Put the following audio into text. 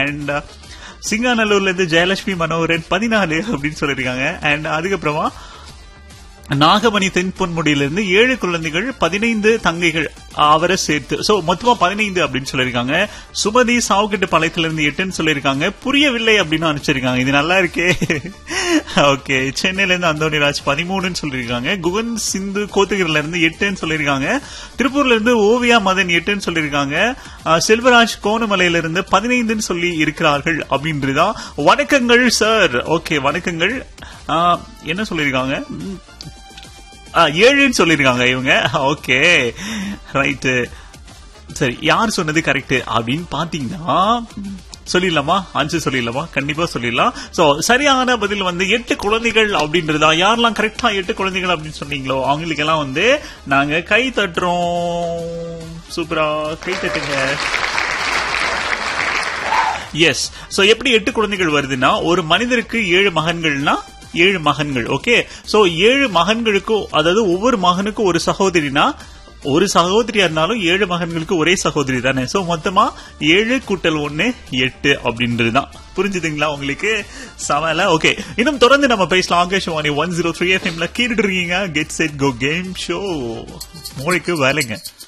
and சிங்காநல்லூர்ல இருந்து ஜெயலட்சுமி மனோகரன் பதினாலு அப்படின்னு சொல்லியிருக்காங்க அண்ட் அதுக்கப்புறமா நாகமணி தென்பொன்முடியில இருந்து ஏழு குழந்தைகள் பதினைந்து தங்கைகள் அவரை சேர்த்து சோ மொத்தமா பதினைந்து அப்படின்னு சொல்லியிருக்காங்க சுமதி சாவுக்கட்டு பாளையத்துல இருந்து எட்டுன்னு சொல்லியிருக்காங்க புரியவில்லை அப்படின்னு அனுப்பிச்சிருக்காங்க இது நல்லா இருக்கே ஓகே சென்னையில இருந்து அந்தோனிராஜ் பதிமூணுன்னு சொல்லியிருக்காங்க குகன் சிந்து கோத்தகிரில இருந்து எட்டுன்னு சொல்லியிருக்காங்க திருப்பூர்ல இருந்து ஓவியா மதன் எட்டுன்னு சொல்லியிருக்காங்க அஹ், செல்வராஜ் கோணமலையில இருந்து பதினைந்துன்னு சொல்லி இருக்கிறார்கள் அப்படின்றதுதான் வணக்கங்கள் சார் ஓகே வணக்கங்கள் அஹ், என்ன சொல்லியிருக்காங்க ம், ஆ, ஏழுன்னு சொல்லியிருக்காங்க இவங்க ஓகே ரைட்டு சரி யார் சொன்னது கரெக்ட் அப்படின்னு பாத்தீங்கன்னா சொல்லிடலாமா ஆன்சர் சொல்லிடலாமா கண்டிப்பா சொல்லிடலாம் சோ சரியான பதில் வந்து எட்டு குழந்தைகள் அப்படின்றதா யாரெல்லாம் கரெக்டா எட்டு குழந்தைகள் அப்படின்னு சொன்னீங்களோ அவங்களுக்கெல்லாம் வந்து நாங்க கை தட்டுறோம் சூப்பரா கை தட்டுங்க எஸ் சோ எப்படி எட்டு குழந்தைகள் வருதுன்னா ஒரு மனிதருக்கு ஏழு மகன்கள்னா ஏழு மகன்கள் ஓகே சோ ஏழு மகன்களுக்கும் அதாவது ஒவ்வொரு மகனுக்கும் ஒரு சகோதரினா ஒரு சகோதரியா இருந்தாலும் ஏழு மகன்களுக்கு ஒரே சகோதரி தானே சோ மொத்தமா ஏழு கூட்டல் ஒன்னு எட்டு அப்படின்றதுதான் புரிஞ்சுதுங்களா உங்களுக்கு சமல ஓகே இன்னும் தொடர்ந்து நம்ம பேசலாம் ஆகாஷவாணி ஒன் ஜீரோ த்ரீ எஃப்எம்ல கேட்டுட்டு இருக்கீங்க get set go game show மூளைக்கு வேலைங்க